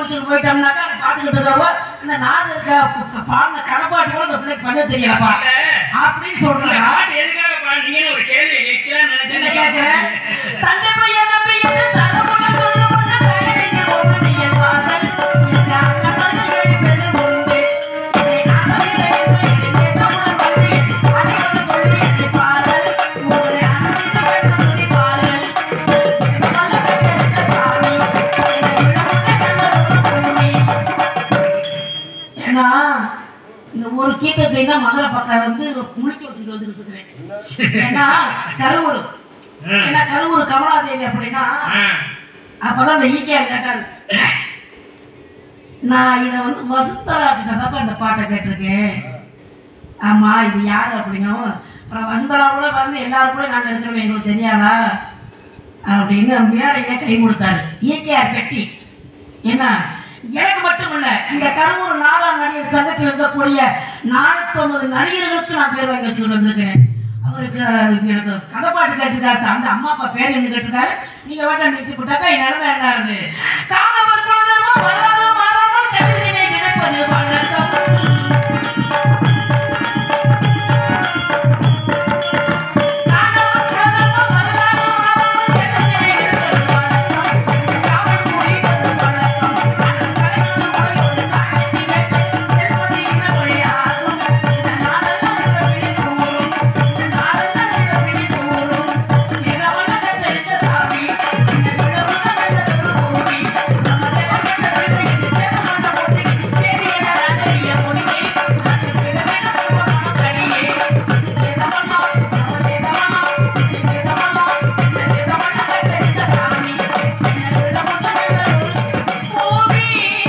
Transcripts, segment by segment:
முடிச்சுட்டு போயிட்டோம்னாக்கா அதை பார்த்துக்கிட்டு இருக்கிறவங்க இந்த நாது இருக்க பாடின கடப்பாட்டு கூட இந்த பிள்ளைக்கு பண்ண தெரியலப்பா அப்படின்னு இந்த சொல்றாங்க பாட்டு எதுக்காக பாடுறீங்கன்னு ஒரு கேள்வி கேட்கலாம்னு என்ன நினைச்சேன். கேட்கிறேன் தந்தை பையன் நம்பி என்ன தரமுன சொல்லுவாங்க தயரிங்க ஒவ்வொரு என் வாசல் இந்த அண்ணன் தந்தையை பெரும் உண்டு இதை ஆசை பெயர்ந்து பேசமுன பண்ணி அனைவரும் சொல்லி எண்ணி பாருங்கள் உங்களை அனுப்பித்து கண்டு சொல்லி பாருங்கள் இந்த மல்லத்தை எடுத்த சாமி இந்த உள்ளமுன கல்லறுத்த பூமி ஏன்னா இந்த ஒரு கீதத்தை தான் மதுரை பக்கம் வந்து முழிக்க வச்சுட்டு வந்துட்டு இருக்கிறேன் ஏன்னா கருவூர் ம். ஏன்னா கருவூர் கமலாதேவி அப்படின்னா ஆ. அப்பதான் அந்த ஈக்கியார் கேட்டாரு நான் இதை வந்து வசுந்தரா கிட்ட தான் இந்த பாட்டை கேட்டிருக்கேன் ஆமா இது யாரு அப்படிங்கவும் அப்புறம் வசுந்தரா கூட வந்து எல்லாரும் கூட நாங்கள் இருக்கிறோம் எங்களுக்கு தெரியாதா அப்படின்னு மேடையில கை கொடுத்தாரு ஈக்கியார் பெட்டி என்ன எனக்கு மட்டும் இல்ல இந்த கருவூர் நாடா நடிகர் சங்கத்தில் இருக்கக்கூடிய நானூத்தொன்பது நடிகர்களுக்கு நான் பேர் வாங்கி வச்சுக்கிட்டு வந்திருக்கிறேன் அவருக்கு எனக்கு கதை பாட்டு கேட்டுருக்காரு அந்த அம்மா அப்பா பேர் என்ன கேட்டிருக்காரு நீங்க வேண்டாம் நிறுத்தி போட்டாக்கா என் நிலைமை என்ன ஆகுது காமவர் குழந்தைமா வராத மாறாமல் கதிரினை நினைப்பது வழக்கம் காமவர் குழந்தைமா வராத மாறாமல் கதிரினை நினைப்பது வழக்கம் காவல் மொழி வழக்கம் கலைஞர் மொழி காட்சி செல்வதி இன வழியாகும் இந்த நாடெல்லாம் சிறப்பிடி கூறும் இந்த நாடெல்லாம் சிறப்பிடி கூறும் இரவல கற்றெடுத்த சாமி இந்த நிலவல வெள்ளத்தில் கூடி நம்ம தேவன் கண்ட விருதை இந்த சேதமான போட்டி சேரி என ராஜரிய மொழியை அது சிறவென திருமணம் கடியே சேதமல்லா நம்ம சேதமல்லா இது சேதமல்லா இந்த சேதமல்ல கற்றெடுத்த சாமி இந்த நிலவல வெள்ளத்தில் கூடி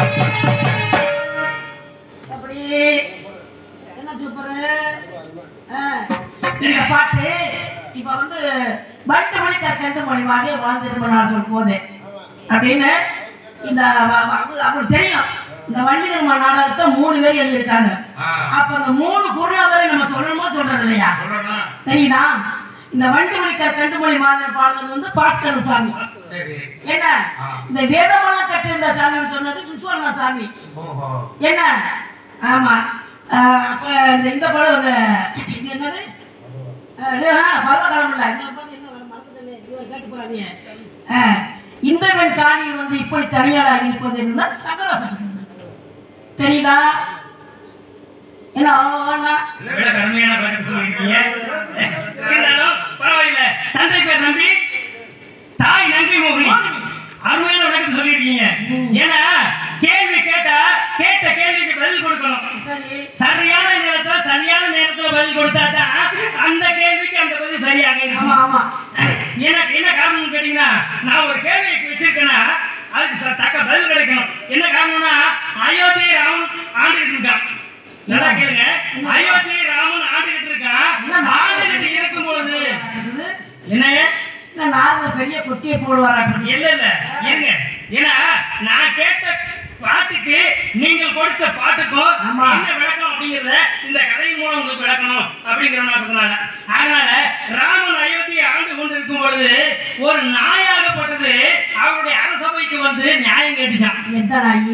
அப்படியே என்ன சூப்பரு ஆ, இந்த பாட்டு இப்ப வந்து பட்டு மணி கண்டு மணி வாடே வாழ்ந்துட்டு நான் சொல்ல போதே அப்படின்னு இந்த வ- வ- அவங்களுக்கு அவங்களுக்கு தெரியும் இந்த வள்ளிதர்மா நாடகத்தை மூணு பேர் எழுதியிருக்காங்க ஆ. அப்ப அந்த மூணு குருநாதரை நம்ம சொல்லணுமா சொல்றது இல்லையா சொல்லணும். தெரியுதா இந்த வண்டுமொழி கண்டுமொழி மாதிரி பாடுறது வந்து பாஸ்கர சாமி சரி என்ன ஆ. இந்த வேதமெல்லாம் கற்றிருந்த சாமின்னு சொன்னது விஸ்வநாத சாமி ஓஹோ என்ன ஆமா ஆஹ் அப்ப இந்த இந்த படம் இந்த இது என்னது ஆஹ் இது, ஆ, பருவகாலம் இல்ல இந்த படம் என்ன வரும்? மறந்துட்டேனே. ஐயோ, கேட்டு போறாதீங்க. ஆஹ், இந்திரவன் காணியில் வந்து இப்படி தனியாளாக இருப்பது இருந்தால் சகல சகல தெரியுதா என்ன ஆனா இதை விட கடுமையான விளக்கம் சொல்லியிருக்கீங்க. இருந்தாலும் பரவாயில்லை. தந்தை பேர் நம்பி தாய் நன்றி மோகினி அருமையான விளக்கம் சொல்லியிருக்கீங்க ஏன்னா கேள்வி கேட்டா கேட்ட கேள்விக்கு பதில் கொடுக்கணும் சரி சரியான நேரத்துல சரியான நேரத்துல பதில் கொடுத்தா தான் அந்த கேள்விக்கு அந்த பதில் சரியாக ஆமா இருக்கும் ஆமா எனக்கு என்ன காரணம்னு கேட்டீங்கன்னா நான் ஒரு கேள்வி வச்சிருக்கேன்னா அதுக்கு ச- தக்க பதில் கிடைக்கணும் என்ன காரணம்னா அயோத்தி ராமன் ஆண்டுகிட்டு இருக்கான் நல்லா கேளுங்க அயோத்தி ராமன் ஆண்டுகிட்டு இருக்கான் ஆண்டுகிட்டு இருக்கும் பொழுது இருக்குது. என்னங்க இல்ல நாரதர் பெரிய குத்தியை போடுவாராட்டு இல்ல இல்ல இருங்க ஏன்னா நான் கேட்ட பாட்டுக்கு நீங்கள் கொடுத்த பாட்டுக்கும் ஆமா. என்ன விளக்கம் அப்படிங்கறத இந்த கதையின் மூலம் உங்களுக்கு விளக்கணும் அப்படிங்கிற நோக்கத்தினால அதனால ராமன் அயோத்தியை ஆண்டு கொண்டிருக்கும் பொழுது ஒரு நாயாகப்பட்டது அவருடைய அரசபைக்கு வந்து நியாயம் கேட்டுச்சான் எந்த நாயி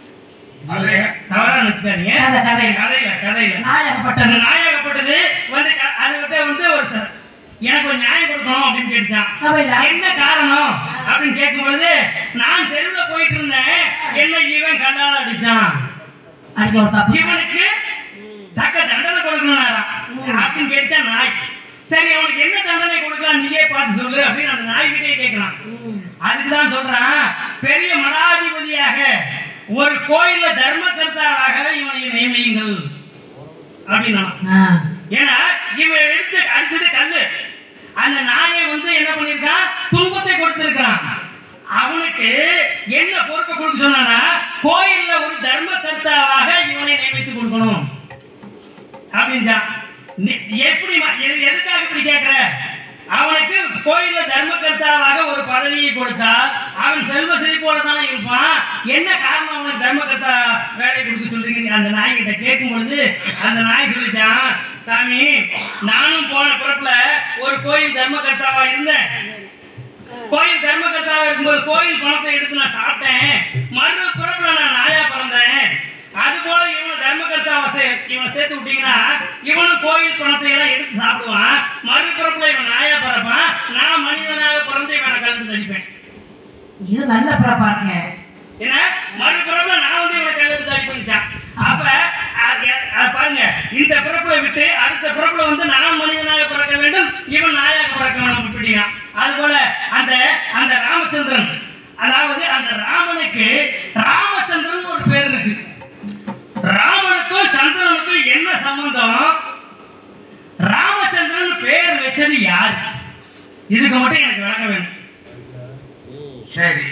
தவறா நினைச்சுக்காதீங்க கதை, கதை. கதையில கதையில நாயகப்பட்டது அந்த நாயாகப்பட்டது வந்து க- அதுகிட்ட வந்து ஒரு ச- எனக்கு ஒரு நியாயம் கொடுக்கணும் அப்படின்னு கேட்டுச்சான் சபையில என்ன காரணம் அப்படின்னு கேட்கும்பொழுது நான் தெருவுல போயிட்டு இருந்தேன் என்ன இவன் கல்லால அடிச்சான் அடிக்க ஒரு தப்பு இவனுக்கு தக்க தண்டனை கொடுக்கணும்னாராம் அப்படின்னு கேட்டா நாய் சரி அவனுக்கு என்ன தண்டனை கொடுக்கலாம் நீயே பார்த்து சொல்லு அப்படின்னு அந்த நாய்கிட்டே கேட்கறான் ம். அதுக்கு தான் சொல்றான் பெரிய மடாதிபதியாக ஒரு கோயில்ல தர்ம கர்த்தாவாக இவனை நியமியுங்கள் அப்படின்னா ஆ. ஏன்னா இவன் எடுத்து அடிச்சது கல்லு அந்த நாயை வந்து என்ன பண்ணிருக்கான் துன்பத்தை கொடுத்திருக்கான் அவனுக்கு என்ன பொறுப்பை கொடுக்க சொன்னானா கோயில்ல ஒரு தர்ம கர்த்தாவாக இவனை நியமித்து கொடுக்கணும் அப்படின்றான் நீ- எப்படி ம- எது- எதுக்காக இப்படி கேட்கிற அவனுக்கு கோயில்ல தர்மகர்த்தாவாக ஒரு பதவியை கொடுத்தா அவன் செல்வ செழிப்போட தானே இருப்பான் என்ன காரணம் அவனுக்கு தர்மகர்த்தா வேலை கொடுக்க சொல்றீங்க அந்த நாய்கிட்ட கேட்கும் பொழுது அந்த நாய் சொல்லிச்சான் சாமி நானும் போன பிறப்புல ஒரு கோயில் தர்மகர்த்தாவா இருந்தேன் கோயில் தர்மகர்த்தாவா இருக்கும்போது கோயில் பணத்தை எடுத்து நான் சாப்பிட்டேன் மறு பிறப்புல நான் நாயா பிறந்தேன் அது போல இவனை தர்மகர்த்தாவை சே- இவனை சேர்த்து விட்டீங்கன்னா இவனும் கோயில் பணத்தை எல்லாம் எடுத்து சாப்பிடுவான் மறு பிறப்புல இவன் நாயா பிறப்பான் நான் மனிதனாக பிறந்து இவனை கலந்து தடிப்பேன் இது நல்ல பிறப்பா இருக்கு ஏன்னா மறுபிறப்புல நான் வந்து இவனை கல்லெடுத்து தடி பண்ணிச்சான் அப்ப அது அது பாருங்க இந்த பிறப்புல விட்டு அடுத்த பிறப்புல வந்து நான் மனிதனாக பிறக்க வேண்டும் இவன் நாயாக பிறக்க வேண்டும் விட்டுட்டீங்க அது போல அந்த அந்த ராமச்சந்திரன் அதாவது அந்த ராமனுக்கு ராமச்சந்திரன் ஒரு பேர் இருக்கு ராமனுக்கும் சந்திரனுக்கும் என்ன சம்பந்தம் ராமச்சந்திரன் பேர் வச்சது யார் இதுக்கு மட்டும் எனக்கு விளக்க வேண்டும் சரி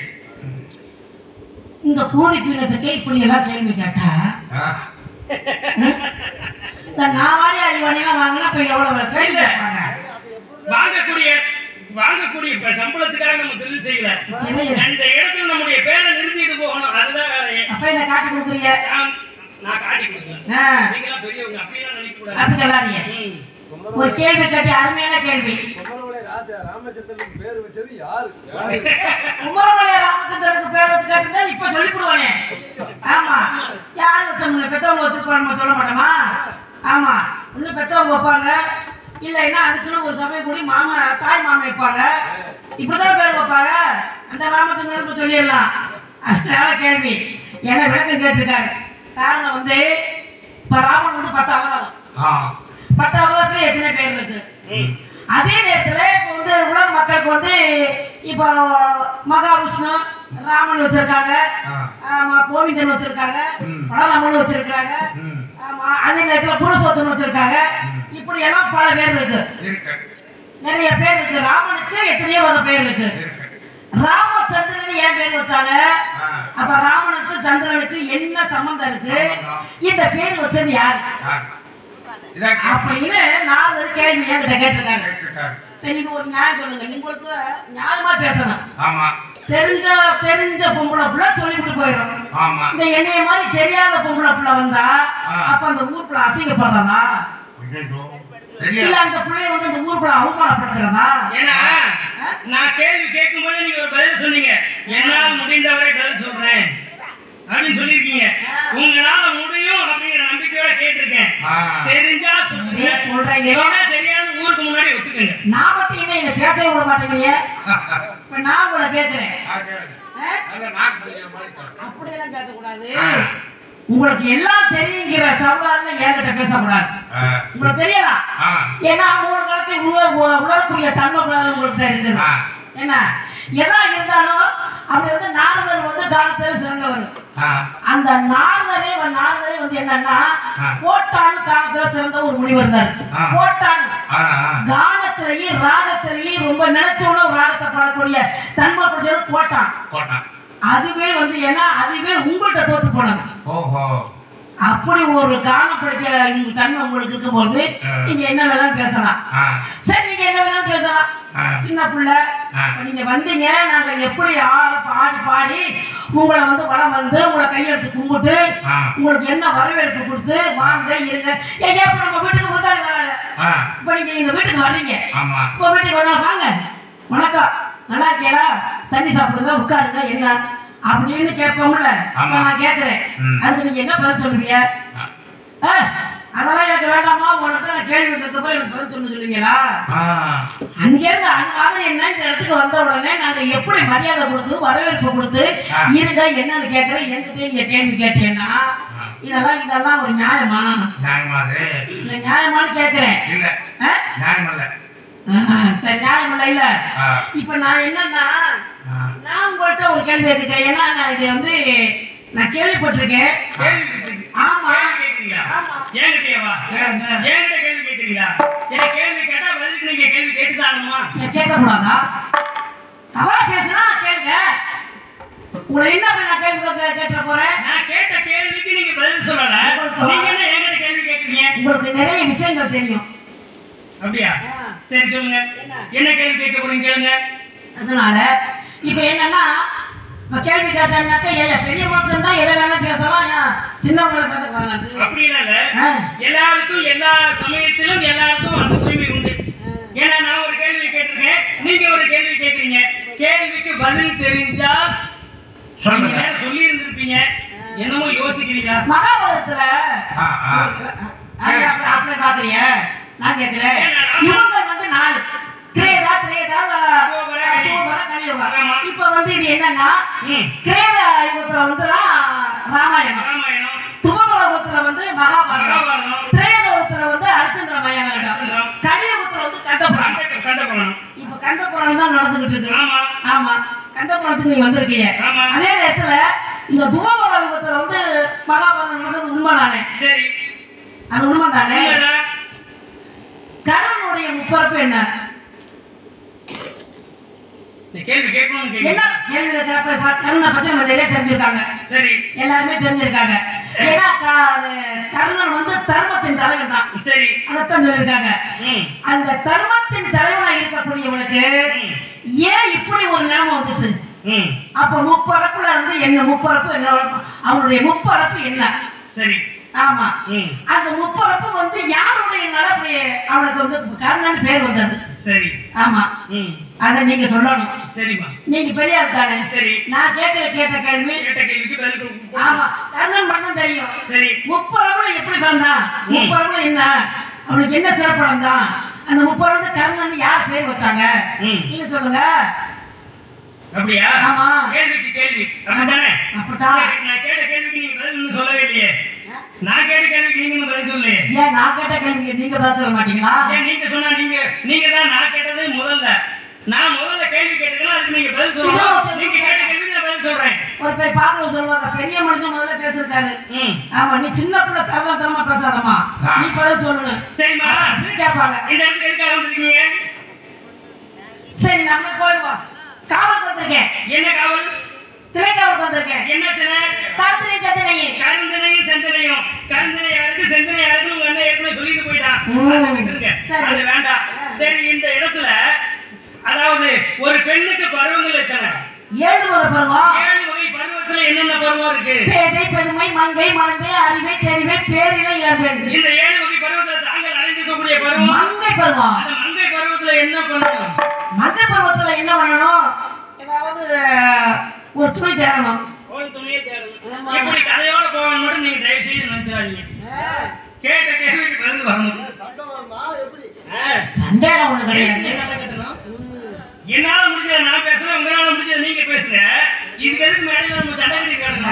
இந்த பூரி பீடத்துக்கு இப்படி எல்லாம் கேள்வி கேட்டா ஆ. இந்த நாவாரி அழிவாணிலாம் வாங்கினா இப்ப எவ்வளவு கேள்வி கேட்பாங்க வாங்கக்கூடிய வாங்கக்கூடிய இப்ப சம்பளத்துக்காக நம்ம தொழில் செய்யல தெரியல. அந்த இடத்துல நம்முடைய பேரை நிறுத்திட்டு போகணும் அதுதான் வேலையே அப்ப என்ன காட்டி கொடுக்குறீங்க நான் நான் காட்டி கொடுக்கல ஆ, நீங்களாம் பெரியவங்க அப்படியெல்லாம் நினைக்க கூடாது அப்படி சொல்லாதீங்க ம். ஒரு கேள்வி கேட்டு அருமையான கேள்வி குமரமலை ராச ராமச்சந்திரனுக்கு பேர் வச்சது யாரு குமரமலைய ராமச்சந்திரனுக்கு பேர் வச்சு கேட்டுதான் இப்ப சொல்லி கொடுவானே ஆமா யார் வச்சவங்க பெத்தவங்க வச்சிருப்பாங்க நம்ம சொல்ல மாட்டோமா ஆமா இன்னும் பெத்தவங்க வைப்பாங்க இல்லைன்னா அதுக்குன்னு ஒரு சமயம் கூடி மாமா தாய் மாமா வைப்பாங்க இப்படிதான் பேர் வைப்பாங்க அந்த ராமச்சந்திரன் இப்ப சொல்லிடலாம் அதனால கேள்வி என்ன விளக்கம் கேட்டிருக்காரு காரணம் வந்து இப்ப ராமன் வந்து பத்து அவதாரம் ஆ. பத்து அவதாரத்துல எத்தனை பேர் இருக்கு ம். அதே நேரத்துல இப்போ வந்து உலக மக்களுக்கு வந்து இப்போ மகாவிஷ்ணு ராமன் வச்சிருக்காங்க ஆ. ஆமா கோவிந்தன் வச்சிருக்காங்க ம். பலராமன் வச்சிருக்காங்க ம். ஆமா அதே நேரத்துல புருஷோத்தன் வச்சிருக்காங்க இப்படி எல்லாம் பல பேர் இருக்கு இருக்கு நிறைய பேர் இருக்கு ராமனுக்கு எத்தனையோ வகை பேர் இருக்கு இருக்கு ராமச்சந்திரன் ஏன் பேர் வச்சாங்க ஆ. அப்ப ராமனுக்கு சந்திரனுக்கு என்ன சம்பந்தம் இருக்கு இந்த பேர் வச்சது யார் ஆ. இதான் கேட்டு- அப்படின்னு நாலு கேள்வி என்கிட்ட கேட்டிருக்காங்க கேட்டுட்டாரு. சரி இது ஒரு நியாயம் சொல்லுங்க உங்களுக்கு நியாயமா பேசணும் ஆமா தெரிஞ்ச தெரிஞ்ச பொம்பளை புள்ள சொல்லிவிட்டு போயிடும் ஆமா இந்த என்னைய மாதிரி தெரியாத பொம்பளை புள்ள வந்தா ஆ. அப்ப அந்த ஊருக்குள்ள அசிங்கப்படுறதா ஐயையோ. இல்ல தெரியாது அந்த பிள்ளைய வந்து அந்த ஊருக்குள்ள அவமானப்படுத்துறதா ஏன்னா நான் கேள்வி கேட்கும்போது நீங்க ஒரு பதில் சொன்னீங்க என்னால் முடிந்தவரை பதில் சொல்றேன் அப்படின்னு சொல்லியிருக்கீங்க உங்களால முடியும் அப்படிங்கிற நம்பிக்கையோட கேட்டிருக்கேன் ஆ. தெரிஞ்சா சொல்லுங்க ஏன் சொல்றீங்க? இல்லைன்னா தெரியாத ஊருக்கு முன்னாடி ஒத்துக்கங்க நான் மட்டும் என்ன என்ன பேசவே விட மாட்டேங்கிறீங்க இப்ப நான் உங்களை கேட்கிறேன் ஆ, கேளு. ஆ? அதான் நாக்கு பிடிக்கிற மாதிரி கேளு. அப்படியெல்லாம் கேட்கக்கூடாது ஆ. உங்களுக்கு எல்லாம் தெரியுங்கிற சவுடால என்கிட்ட பேசக்கூடாது ஆ. உங்களுக்கு தெரியலா ஆ. ஏன்னா மூணு காலத்தை உணர உணரக்கூடிய தன்மை கூட உங்களுக்கு தான் இருக்குது ஆ. என்ன எதா இருந்தாலும் அப்படி வந்து நாரதர் வந்து காலத்தில் சிறந்தவர் ஆ. அந்த நாரதரே வந்து- நாரதரே வந்து என்னன்னா ஆ. போட்டான் காலத்துல சிறந்த ஒரு முனிவர் இருந்தார் ஆ. போட்டான் ஆ. ஆ. கானத்திலேயும் ராகத்திலேயும் ரொம்ப நினைச்சோட ஒரு ராகத்தை பாடக்கூடிய தன்மை பிடிச்சது போட்டான் கோட்டான். அதுவே வந்து ஏன்னா அதுவே உங்கள்கிட்ட தோத்து போனது ஓஹோ அப்படி ஒரு கானம் படிக்கிற தன்மை உங்களுக்கு இருக்கும்போது ஆ. நீங்க என்ன வேணாலும் பேசலாம் ஆ. சரி நீங்க என்ன வேணாலும் பேசலாம் ஆ. சின்ன பிள்ளை ஆ. இப்ப நீங்க வந்தீங்க நாங்க எப்படி ஆட பாடி பாடி உங்களை வந்து வளம் வந்து உங்களை கையெடுத்து கும்பிட்டு ஆ. உங்களுக்கு என்ன வரவேற்பு கொடுத்து வாங்க இருங்க ஏன் இப்ப நம்ம வீட்டுக்கு வந்தாங்க ஆ. இப்ப நீங்க எங்க வீட்டுக்கு வர்றீங்க ஆமா இப்ப வீட்டுக்கு வந்தா வாங்க வணக்கம் நல்லா இருக்கீங்களா தண்ணி சாப்பிடுங்க உட்காருங்க என்ன அப்படின்னு கேட்போம்ல இப்ப ஆமா. நான் கேட்கிறேன் ம். அதுக்கு நீங்க என்ன பதில் சொல்லுவீங்க ஆ. ஆ, அதெல்லாம் எனக்கு வேண்டாமா உனக்கு நான் கேள்வி கேட்கப்போ எனக்கு பதில் சொல்ல சொல்லுவீங்களா ஆ. அங்கேருந்து அங்க என்ன இந்த இடத்துக்கு வந்த உடனே நாங்க எப்படி மரியாதை கொடுத்து வரவேற்பு கொடுத்து ஆ. இருங்க என்னன்னு கேட்கறேன் என்கிட்ட நீங்க கேள்வி கேட்டீங்கன்னா ஆ. இதெல்லாம் இதெல்லாம் ஒரு நியாயமா நியாயமா அது? இல்ல நியாயமான்னு கேட்கிறேன் இல்ல ஆ? நியாயம் இல்ல ஆஹா, சரி நியாயம் இல்ல இல்ல ஆ. இப்ப நான் என்னன்னா ஆ. நான் உங்கள்கிட்ட ஒரு கேள்வி கேட்கிறேன் ஏன்னா நான் இது வந்து நான் கேள்விப்பட்டிருக்கேன் கேள்வி கேட்குறீங்க. ஆமா கேள்வி கேட்குறீங்களா? ஆமா. என்கிட்டயேவா? ஏங்க. என்கிட்ட கேள்வி கேட்குறீங்களா? எனக்கு கேள்வி கேட்டா பதிலுக்கு நீங்க கேள்வி கேட்டுதானுமா? நீங்க கேட்கக்கூடாதா தவறா பேசுனா கேளுங்க உங்களை என்ன பண்ண நான் கேள்வி கேட்க கேட்க போறேன் நான் கேட்ட கேள்விக்கு நீங்க பதில் சொல்லல. நீங்க என்ன என்கிட்ட கேள்வி கேட்குறீங்க? உங்களுக்கு நிறைய விஷயங்கள் தெரியும் அப்படியா? ஆ. சரி சொல்லுங்க. என்ன கேள்வி கேட்க போறீங்க கேளுங்க. அதனால இப்ப என்னன்னா இப்ப கேள்வி கேட்டாங்கன்னாக்கா ஏன் பெரிய மனுஷன் தான் எதை வேணாலும் பேசலாம் ஏன் சின்னவங்கள பேசக்கூடாது அப்படிலாம் இல்ல. ஆ. எல்லாருக்கும் எல்லா சமயத்திலும் எல்லாருக்கும் அந்த உரிமை உண்டு ஏன்னா நான் ஒரு கேள்வி கேட்டிருக்கேன் நீங்க ஒரு கேள்வி கேட்குறீங்க கேள்விக்கு பதில் தெரிஞ்சால் நீங்க சொல்லுங்க வேற சொல்லி இருந்திருப்பீங்க என்னமோ யோசிக்கிறீங்க மகாபாரதத்துல ஆ, ஆ. அது அப்ப- அப்படி பாக்குறீங்க நான் கேட்கிறேன் ஏன்னா, இவங்க வந்து நாலு கிரேதா திரேதா கோபுர, கலி. கோபுர, கலியுகம். ஆமா. இப்ப வந்து இது என்னன்னா ம். கிரேத யுகத்துல வந்து ராமாயணம் ராமாயணம் துபபுரத்துல வந்து மகாபாரதம் மகாபாரதம் திரேதத்துல வந்து அர்ச்சந்திர மயானம் அர்ச்சந்திரம். கலியுகத்துல வந்து கந்தபுரம் கண்ட கண்டபுரம் இப்ப கந்தபுரம் தான் நடந்துகிட்டு இருக்கு ஆமா ஆமா கந்தபுரத்துக்கு நீங்க வந்திருக்கீங்க ஆமா. அதே நேரத்துல இந்த துபபுர யுகத்துல வந்து மகாபாரதம் நடந்தது உண்மைதானே சரி அது உண்மைதானே உண்மைதான். கருணுடைய முப்பரப்பு என்ன இந்த கேள்வி கேட்கணும்னு என்ன கேட்க கேள்வி கேட்கறப்ப இப்ப கருணை பத்தி நம்ம நிறைய தெரிஞ்சிருக்காங்க சரி எல்லாருமே தெரிஞ்சிருக்காங்க ஏன்னா க- அது கர்ணன் வந்து தர்மத்தின் தலைவன் தான் சரி அதைத்தான் சொல்லியிருக்காங்க ம் அந்த தர்மத்தின் தலைவனா இருக்கக்கூடியவனுக்கு ம். ஏன் இப்படி ஒரு நிலைமை வந்துச்சு ம் அப்ப முப்பரப்புல இருந்து என்ன முப்பரப்பு என்ன அவனுடைய முப்பரப்பு என்ன சரி ஆமா ம் அந்த முப்பரப்பு வந்து யாருடைய அப்படி அவனுக்கு வந்து கர்ணன் பேர் வந்தது சரி ஆமா ம் அதை நீங்க சொல்லணும் சரிம்மா நீங்க பெரிய ஆள் தானே சரி நான் கேட்கிற கேட்ட கேள்வி கேட்ட கேள்விக்கு பதில் கொடு- ஆமா கர்ணன் மட்டும் தெரியும் சரி முப்பரவுல எப்படி பிறந்தான் முப்பரவுல என்ன அவனுக்கு என்ன சிறப்பு அடைஞ்சான் அந்த முப்பரவுல கர்ணன் யார் பேர் வச்சாங்க ம். நீங்க சொல்லுங்க அப்படியா ஆமா. கேள்விக்கு கேள்வி அப்படித்தானே அப்படித்தான். சரி, நான் கேட்ட கேள்விக்கு நீங்க பதில் இன்னும் சொல்லவே இல்லையே நான் கேட்ட கேள்விக்கு நீங்க இன்னும் பதில் சொல்லலையே ஏன் நான் கேட்ட கேள்விக்கு நீங்க பதில் சொல்ல மாட்டீங்களா ஏன் நீங்க சொன்னா நீங்க நீங்க தான் நான் கேட்டது முதல்ல நான் முதல்ல கேள்வி கேட்டேன்னா அதுக்கு நீங்க பதில் சொல்லணும் நீங்க கேட்ட கேள்விக்கு நான் பதில் சொல்றேன் ஒரு பேர் பாக்குறவங்க சொல்லுவாங்க பெரிய மனுஷன் முதல்ல பேசிருக்காரு ம் ஆமா நீ சின்ன பிள்ளை தரமா தரமா பேசாதம்மா நீ பதில் சொல்லணும் சரிம்மா அப்படின்னு கேட்பாங்க இந்த இடத்துக்கு எதுக்காக வந்திருக்கீங்க சரி நம்ம போயிடுவோம் காவல் வந்திருக்கேன் என்ன காவல் திரைக்காவல் வந்திருக்கேன் என்ன தினை கருத்தினை சத்தினையே கருந்தனையும் செந்தனையும் கருந்தனை யாருக்கு செந்தனை யாருக்கு உங்க அண்ணன் ஏற்கனவே சொல்லிட்டு போயிட்டான் ம். அதை விட்டுருங்க சரி. அது வேண்டாம் சரி இந்த இடத்துல அதாவது ஒரு பெண்ணுக்கு பருவங்கள் எத்தனை ஏழு முத பருவம் ஏழு வகை பருவத்துல என்னென்ன பருவம் இருக்கு பேதை பெருமை மங்கை மலர்ந்து அறிவை தெரிவை பேரிலை இளம்பெண் இந்த ஏழு வகை பருவத்துல தாங்கள் அடைந்திருக்கக்கூடிய பருவம் மங்கை பருவம் அந்த மங்கை பருவத்துல என்ன பண்ணணும் மங்கை பருவத்துல என்ன பண்ணணும் ஏதாவது ஒரு துணி தேடணும் ஒரு துணியை தேடணும் ஆமா. இப்படி கதையோட போகணும் மட்டும் நீங்க தயவு செய்து நினைச்சிடாதீங்க கேட்ட கேள்விக்கு பதில் வரணும் ஆ. சந்தேகம் ஒண்ணு கிடையாது என்ன சண்டை கட்டணும்? என்னால முடிஞ்சதை நான் பேசுறேன் உங்களால முடிஞ்சதை நீங்க பேசுங்க இதுக்கு எதுக்கு மேடையில நம்ம சண்டை கட்டி கேளுங்க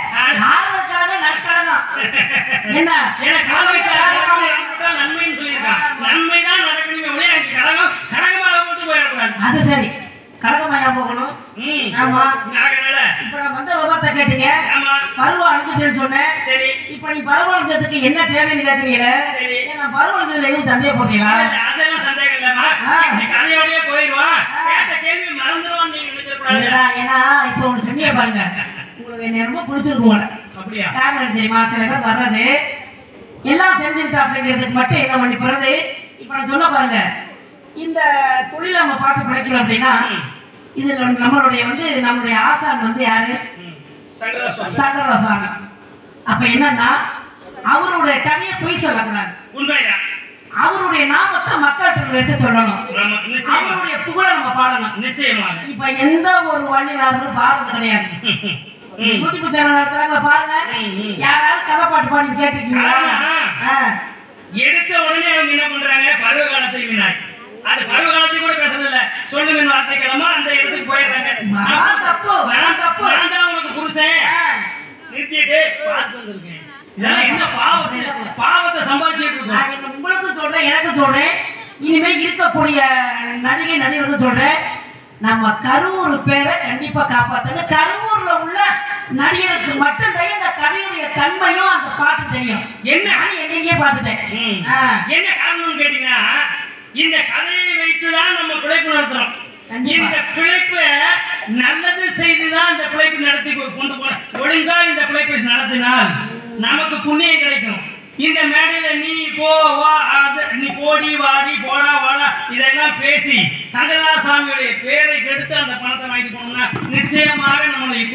நாலு கழகம் நற்கழகம் என்ன ஏன்னா கால்வைக்கு கழகம் ஏற்பட்டால் நன்மைன்னு சொல்லியிருக்கான் நன்மை தான் நடக்கணுமே ஒழிய அங்க கழகம் கழகமாக போட்டு போயிடக்கூடாது அது சரி கழகமாயா போகணும் ம் ஆமா நாகனால இப்ப நான் வந்த விவரத்தை கேட்டீங்க ஆமா பருவம் அழிஞ்சுன்னு சொன்னேன் சரி இப்ப நீ பருவம் அழிஞ்சதுக்கு என்ன தேவைன்னு கேட்கிறீங்களே சரி. நான் பருவம் அழிஞ்சதுல எதுவும் சந்தேக போடுறீங்களா அதெல்லாம் சந்தேகம் இல்லம்மா ஆ. இப்படி கதையோடயே போயிடுவான் கேட்ட கேள்வி மறந்துடுவான்னு நீங்க நினைச்சிடக்கூடாது இல்லடா, ஏன்னா இப்ப ஒண்ணு சொன்னீங்க பாருங்க உங்களுக்கு என்னை ரொம்ப பிடிச்சிருக்கு போல அப்படியா காரணம் என்ன தெரியுமா சில பேர் வர்றது எல்லாம் தெரிஞ்சுக்கிட்டா அப்படிங்கிறதுக்கு மட்டும் என்ன பண்ணி போறது இப்ப நான் சொல்ல பாருங்க இந்த தொழிலை நம்ம பார்த்து பிழைக்கிறோம் அப்படின்னா ம். இதுல நம்மளுடைய வந்து நம்மளுடைய ஆசான் வந்து யாரு ம். சங்கரா சுவாமி. சங்கரசாமி அப்ப என்னன்னா அவருடைய கதையை பொய் சொல்லக்கூடாது உண்மைதான் அவருடைய நாமத்தை மக்கள்கிட்ட எடுத்து சொல்லணும் ஆமா நிச்சயமா அவருடைய புகழை நம்ம பாடணும் நிச்சயமாக இப்ப எந்த ஒரு வள்ளினாரும் பாடுறது கிடையாது ம். யூடியூப் சேனல் நடத்துறாங்க பாருங்க ம், ம். யாராவது கதை பாட்டு பாடி கேட்டிருக்கீங்களா ஆமா. ஆ. எடுத்த உடனே அவங்க என்ன பண்றாங்க பருவ காலத்தை வினாய் அது பருவ காலத்தை கூட பேசுறதில்ல சொல்லுங்க வார்த்தை கிழமை அந்த இடத்துக்கு போயிடுறாங்க நான் தப்பு, நான் தப்பு. நான் தான் உனக்கு புருஷன் ஆ. நிறுத்திட்டு பார்த்து வந்திருக்கேன் இதெல்லாம் என்ன பாவத்தை பாவத்தை சம்பாதிச்சுட்டு இருக்கோம் நான் என்ன உங்களுக்கும் சொல்றேன் எனக்கும் சொல்றேன் இனிமே இருக்கக்கூடிய நடிகை நடிகர்களுக்கும் சொல்றேன் நம்ம கரூர் பேரை கண்டிப்பா காப்பாத்துங்க கரூர்ல உள்ள நடிகருக்கு மட்டும்தான் இந்த கதையுடைய தன்மையும் அந்த பாட்டு தெரியும் என்ன? நான் எங்கெங்கேயே பார்த்துட்டேன் ம். ஆ. என்ன காரணம்னு கேட்டீங்கன்னா இந்த கதையை வைத்துதான் நம்ம பிழைப்பு நடத்துறோம் கண்டிப்பா. இந்த பிழைப்பை நல்லது செய்துதான் இந்த பிழைப்பு நடத்தி கொ- கொண்டு போன ஒழுங்கா இந்த பிழைப்பை நடத்தினால் நமக்கு புண்ணியம் கிடைக்கும் இந்த மேடையில நீ போ வா அது நீ போடி வாடி போடா வாடா இதெல்லாம் பேசி சங்கராசாமியுடைய பேரை கெடுத்து அந்த பணத்தை வாங்கிட்டு போனோம்னா நிச்சயமாக நம்மளுடைய குடும்பத்துக்கு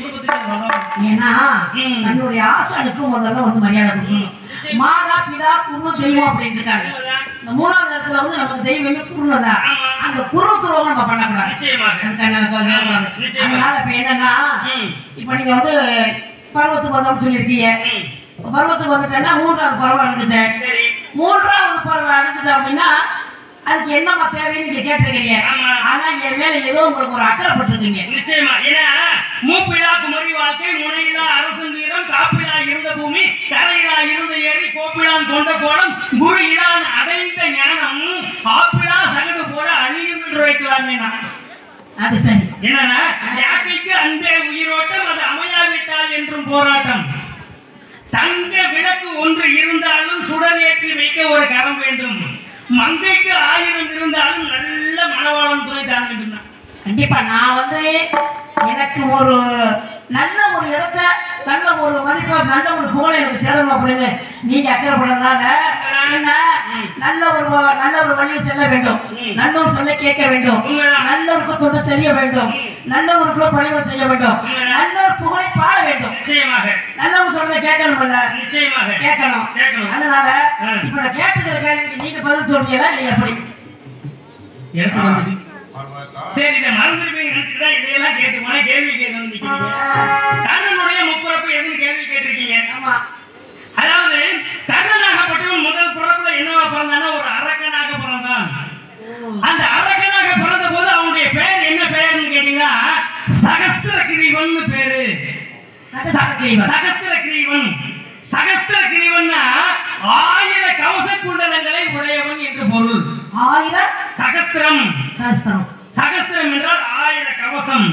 ஏன்னா ம். தன்னுடைய ஆசானுக்கு முதல்ல வந்து மரியாதை கொடுக்கணும் மாதா பிதா குரு தெய்வம் அப்படின்னு இருக்காங்க இந்த மூணாவது இடத்துல வந்து நமக்கு தெய்வமே குருவை தான் ஆமா. அந்த குரு துரோகம் நம்ம பண்ணக்கூடாது நிச்சயமாக அதுக்கான எனக்கு ஒரு நேரம் வருது. நிச்சயமா. அதனால இப்ப என்னன்னா ம். இப்ப நீங்க வந்து பருவத்துக்கு வந்தோம்னு சொல்லியிருக்கீங்க ம். பருவத்துக்கு வந்துட்டேன்னா மூன்றாவது பருவம் அடைஞ்சிட்டேன் சரி மூன்றாவது பருவம் அடைஞ்சிட்டேன் அப்படின்னா அதுக்கு என்னம்மா தேவைன்னு நீங்க கேட்டிருக்கீங்க ஆமா. ஆனா என் மேல ஏதோ உங்களுக்கு ஒரு அக்கறை பட்டிருக்கீங்க நிச்சயமா ஏன்னா மூப்பிலா குமரி வாழ்க்கை முனையிலா அரசன் வீரம் காப்பிலா இருந்த பூமி கரையிலா இருந்த ஏரி கோப்பிலான் கொண்ட கோலம் குரு இலான் அடைந்த ஞானம் ஆப்பிளா சகடு போல அழியுங்கள் வைக்கலாமே அது சரி என்னன்னா யாக்கைக்கு அன்பே உயிரோட்டம் அது அமையாவிட்டால் என்றும் போராட்டம் தங்க விளக்கு ஒன்று இருந்தாலும் சுடர் ஏற்றி வைக்க ஒரு கரம் வேண்டும் மங்கைக்கு ஆயிரம் இருந்தாலும் நல்ல மணவாளம் துணை தான் வேண்டும் கண்டிப்பா நான் வந்து எனக்கு ஒரு நல்ல ஒரு இடத்த நல்ல ஒரு மதிப்பு நல்ல ஒரு புகழை எனக்கு தேடணும் அப்படின்னு நீங்க அக்கறைப்படுறதுனால என்ன நல்ல ஒரு வ- நல்ல ஒரு வழியில் செல்ல வேண்டும் நல்ல சொல்ல கேட்க வேண்டும் உண்மைதான். நல்லவருக்கு தொண்டு செய்ய வேண்டும் நல்லவருக்கு பணிவு செய்ய வேண்டும் நல்லவர் புகழை பாட வேண்டும் நிச்சயமாக நல்லவங்க சொல்றதை கேட்கணும்ல நிச்சயமாக கேட்கணும் கேட்கணும். அதனால ஆ. இப்ப நான் கேட்டுக்கிற கேள்விக்கு நீங்க பதில் சொல்றீங்களா நீங்க எப்படி எடுத்து வந்து பர்வதா சரி இதை மறந்துருப்பீங்க நினைச்சு தான் இதையெல்லாம் கேட்டு போனா கேள்வி கேட்க வந்து நிக்கிறீங்க கர்ணனுடைய முப்பிறப்பு எதுன்னு கேள்வி கேட்டிருக்கீங்க ஆமா அதாவது கர்ணனாகப்பட்டவன் முதல் பிறப்புல என்னவா பிறந்தானா ஒரு அரக்கனாக பிறந்தான் அந்த அரக்கனாக பிறந்த போது அவனுடைய பெயர் என்ன பெயர்னு கேட்டீங்கன்னா சகஸ்திர கிரீவன் பேரு சகஸ்திரகிரீவன். சகஸ்திர கிரீவன் சகஸ்திர கிரீவன்னா ஆயிர கவச குண்டலங்களை உடையவன் என்று பொருள் ஆயிரம் சகஸ்திரம் சகஸ்திரம் சகஸ்திரம் என்றால் ஆயிர கவசம்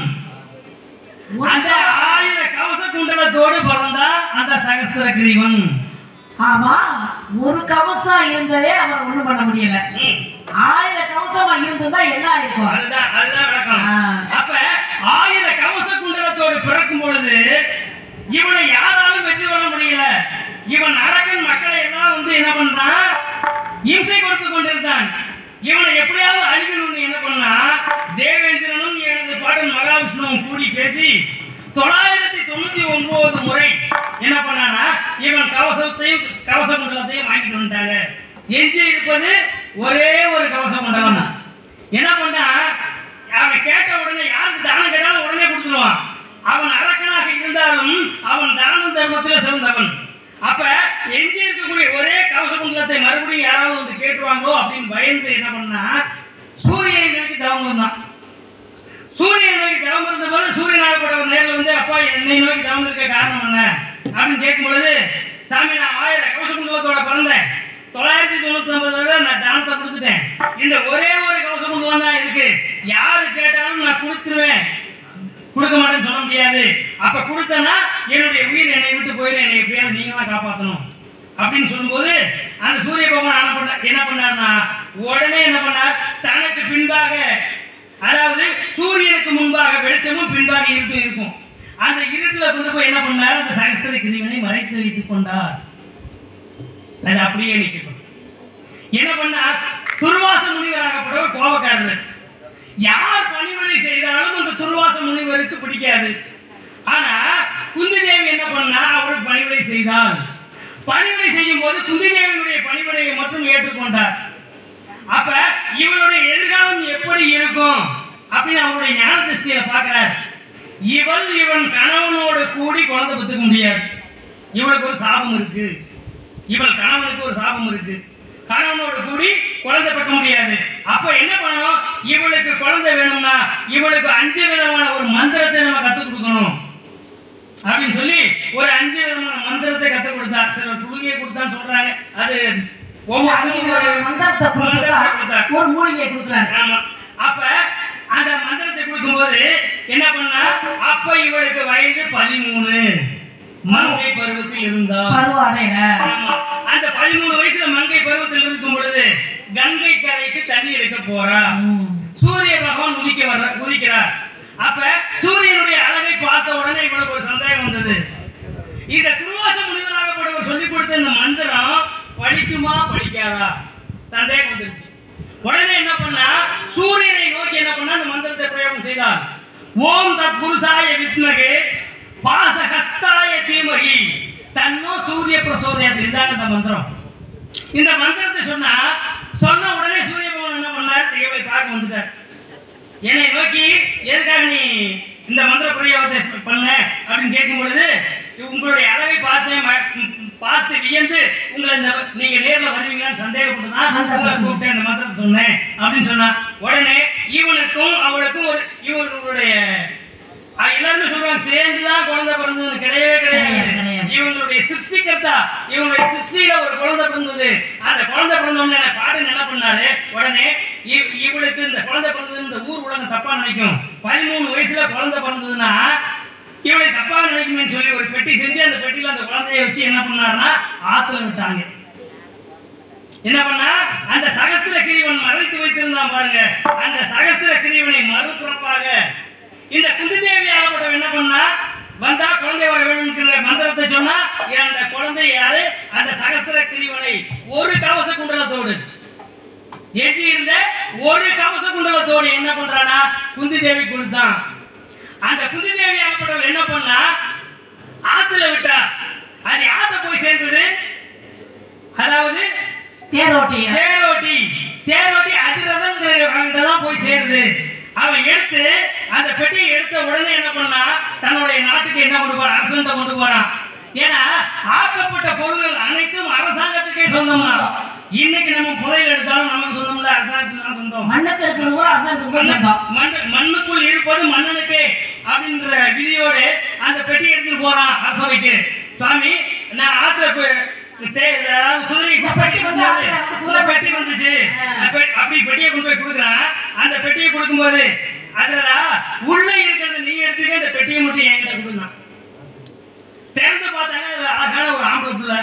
அந்த ஆயிர கவச குண்டலத்தோடு பிறந்தா அந்த சகஸ்திர கிரீவன் ஆமா ஒரு கவசம் இருந்ததே அவர் ஒண்ணும் பண்ண முடியல ம். ஆயிரம் கவசமா இருந்திருந்தா என்ன ஆயிருக்கும் அதுதான் அதுதான் விளக்கம் ஆ. அப்ப ஆயிர கவச குண்டலத்தோடு பிறக்கும் பொழுது இவனை யாராலும் வெற்றி கொள்ள முடியல இவன் அரகன் மக்களை எல்லாம் வந்து என்ன பண்றான் இம்சை கொடுத்து கொண்டிருந்தான் இவனை எப்படியாவது அழிக்கணும்னு என்ன பண்ணா தேவேந்திரனும் எனது பாட்டன் மகாவிஷ்ணுவும் கூடி பேசி தொள்ளாயிரத்தி தொண்ணூத்தி ஒன்பது முறை என்ன பண்ணானா இவன் கவசத்தையும் கவச மண்டலத்தையும் வாங்கிட்டு வந்துட்டாங்க எஞ்சி இருப்பது ஒரே ஒரு கவச மண்டலம் தான் என்ன பண்ணா அவன் கேட்ட உடனே யாருக்கு தானம் கேட்டாலும் உடனே கொடுத்துருவான் அவன் அரக்கனாக இருந்தாலும் அவன் தானம் தர்மத்தில் சிறந்தவன் அப்ப எஞ்சி இருக்கக்கூடிய ஒரே கவச குண்டலத்தை மறுபடியும் யாராவது வந்து கேட்டுருவாங்களோ அப்படின்னு பயந்து என்ன பண்ணா சூரியனை நோக்கி தவம் இருந்தான் சூரியனை நோக்கி தவம் இருந்த போது சூரியனாகப்பட்டவர் நேரில் வந்து அப்பா என்னை நோக்கி தவம் இருக்க காரணம் என்ன அப்படின்னு கேட்கும் பொழுது சாமி நான் ஆயிரம் கவச குண்டலத்தோட பிறந்தேன் தொள்ளாயிரத்தி தொண்ணூத்தி ஒன்பது தடவை நான் தானத்தை கொடுத்துட்டேன் இந்த ஒரே ஒரு கவச குண்டலம் தான் இருக்கு யாரு கேட்டாலும் நான் கொடுத்துருவேன் கொடுக்க மாட்டேன்னு சொல்ல முடியாது அப்ப கொடுத்தனா என்னுடைய உயிர் என்னை விட்டு போயிடும் என்னை எப்படியாவது நீங்க தான் காப்பாற்றணும் அப்படின்னு சொல்லும்போது அந்த சூரிய பகவான் என்ன பண்ண என்ன பண்ணார்னா உடனே என்ன பண்ணார் தனக்கு பின்பாக அதாவது சூரியனுக்கு முன்பாக வெளிச்சமும் பின்பாக இருட்டும் இருக்கும் அந்த இருட்டுல கொண்டு போய் என்ன பண்ணார் அந்த சகஸ்திர கிருமினை மறைத்து வைத்துக் கொண்டார் அது அப்படியே நிற்கணும் என்ன பண்ணார் துர்வாச முனிவராகப்பட்டவர் கோபக்காரர் யார் பணிவிடை செய்தாலும் அந்த துர்வாச முனிவருக்கு பிடிக்காது ஆனா குந்தி தேவி என்ன பண்ணா அவருக்கு பணிவிடை செய்தால் பணிவிடை செய்யும் போது குந்தி தேவியினுடைய பணிவிடையை மட்டும் ஏற்றுக்கொண்டார் அப்ப இவனுடைய எதிர்காலம் எப்படி இருக்கும் அப்படின்னு அவருடைய ஞான திருஷ்டியில பார்க்கிறார் இவள் இவன் கணவனோடு கூடி குழந்தை பெற்றுக்க முடியாது இவளுக்கு ஒரு சாபம் இருக்கு இவள் கணவனுக்கு ஒரு சாபம் இருக்கு கணவனோடு கூடி குழந்தை பெற்க முடியாது அப்ப என்ன பண்ணணும் இவளுக்கு குழந்தை வேணும்னா இவளுக்கு அஞ்சு விதமான ஒரு மந்திரத்தை நம்ம கத்துக் கொடுக்கணும் அப்படின்னு சொல்லி ஒரு அஞ்சு விதமான மந்திரத்தை கத்துக் கொடுத்தார் சில குழுகையை கொடுத்தான்னு சொல்றாங்க அது அஞ்சு ஒவ்வொரு மந்திரத்தை கொடுத்தா கொடுத்தார் ஒரு மூலிகையை கொடுக்குறாரு ஆமா அப்ப அந்த மந்திரத்தை கொடுக்கும்போது என்ன பண்ணா அப்ப இவளுக்கு வயது பதிமூணு மங்கை பருவத்தில் இருந்தார் பருவ அடையில ஆமா. அந்த பதிமூணு வயசுல மங்கை பருவத்தில் இருக்கும் பொழுது கங்கை கரைக்கு தண்ணி எடுக்க போறா சூரிய பகவான் உதிக்க வர்ற உதிக்கிறார் அப்ப சூரியனுடைய அழகை பார்த்த உடனே இவனுக்கு ஒரு சந்தேகம் வந்தது இந்த துருவாச முனிவராகப்பட்டவர் சொல்லி கொடுத்த இந்த மந்திரம் பழிக்குமா பழிக்காதா சந்தேகம் வந்துருச்சு உடனே என்ன பண்ணா சூரியனை நோக்கி என்ன பண்ணா அந்த மந்திரத்தை பிரயோகம் செய்தார் ஓம் தத் புருஷாய வித்மகே பாசகஸ்தாய தீமகி தன்னோ சூரிய பிரசோதயத்தில் இதுதாங்க இந்த மந்திரம் இந்த மந்திரத்தை சொன்னா சொன்ன உடனே சூரிய பகவான் என்ன பண்ணார் இவரை பார்க்க வந்துட்டார் என்னை நோக்கி எதுக்காக நீ இந்த மந்திர பிரயோகத்தை பண்ண அப்படின்னு கேட்கும் பொழுது உங்களுடைய அழகை பார்த்தேன் ம- ம், பார்த்து வியந்து உங்களை இந்த நீங்க நேர்ல வருவீங்களான்னு சந்தேகப்பட்டு தான் மந்திரத்தை உங்களை சொன்னேன். கூப்பிட்டு இந்த மந்திரத்தை சொன்னேன் அப்படின்னு சொன்னா உடனே இவனுக்கும் அவளுக்கும் ஒரு இவர்களுடைய அஹ், எல்லாருமே சொல்றாங்க சேர்ந்துதான் குழந்தை பிறந்ததுன்னு கிடையவே கிடையாது, கிடையாது கிடையாது. இவங்களுடைய சிருஷ்டிகர்த்தா இவங்களுடைய சிருஷ்டியில ஒரு குழந்தை பிறந்தது அந்த குழந்தை பிறந்தவங்க பாடன் என்ன பண்ணாரு உடனே இவ்- இவளுக்கு இந்த குழந்தை பிறந்தது இந்த ஊர் உலகம் தப்பா நினைக்கும் பதிமூணு வயசுல குழந்தை பிறந்ததுன்னா இவளை தப்பா நினைக்குமே சொல்லி ஒரு பெட்டி செஞ்சு அந்த பெட்டியில அந்த குழந்தைய வச்சு என்ன பண்ணாருன்னா ஆத்துல விட்டாங்க என்ன பண்ணா அந்த சகஸ்திர கிரீவன் மறைத்து வைத்திருந்தான் பாருங்க அந்த சகஸ்திர கிரீவனை மறுபுறப்பாக இந்த குந்திதேவி ஆகப்பட்டவன் என்ன பண்ணா வந்தா குழந்தை வர வேணும்ங்கிற மந்திரத்தை சொன்னா அந்த குழந்தை யாரு அந்த சகஸ்திர கிரீவனை ஒரு கவச குண்டலத்தோடு எஞ்சி இருந்த ஒரு கவச குண்டலத்தோடு என்ன பண்றானா குந்தி தேவி கொடுத்தான் அந்த குந்தி தேவி ஆகப்பட்டவள் என்ன பண்ணா ஆத்துல விட்டா அது ஆத்த போய் சேர்ந்தது அதாவது தேரோட்டி தேரோட்டி தேரோட்டி அதிரதம் தான் போய் சேருது அவன் எடுத்து அந்த பெட்டியை எடுத்த உடனே என்ன பண்ணா தன்னுடைய நாட்டுக்கு என்ன கொண்டு போறான் அரசன்ட்ட கொண்டு போறான் ஏன்னா ஆக்கப்பட்ட பொருள்கள் அனைத்தும் அரசாங்கத்துக்கே சொந்தமா இன்னைக்கு நம்ம புதையல் எடுத்தாலும் நமக்கு சொந்தம்ல அரசாங்கத்துக்கு தான் சொந்தம் மண்ணுக்கு இருக்கிறது கூட அரசாங்கத்துக்கு தான் சொந்தம் மண்ணு- மண்ணுக்குள் இருப்பது மன்னனுக்கே அப்படின்ற விதியோடு அந்த பெட்டி எடுத்துட்டு போறான் அரசவைக்கு சுவாமி நான் ஆத்திர பு- தே- அதாவது குதிரை இந்த பெட்டி வந்து ஆத்துல வந்து குதிரை பெட்டி வந்துச்சு ஆ. அப்ப- அப்படி பெட்டியை கொண்டு போய் கொடுக்குறான் அந்த பெட்டியை கொடுக்கும்போது அதுலடா உள்ள இருக்கிறத நீ எடுத்துக்க இந்த பெட்டியை மட்டும் என்கிட்ட கொடுக்கலாம் திறந்து பார்த்தாங்க அது அழகான ஒரு ஆம்பளை பிள்ளை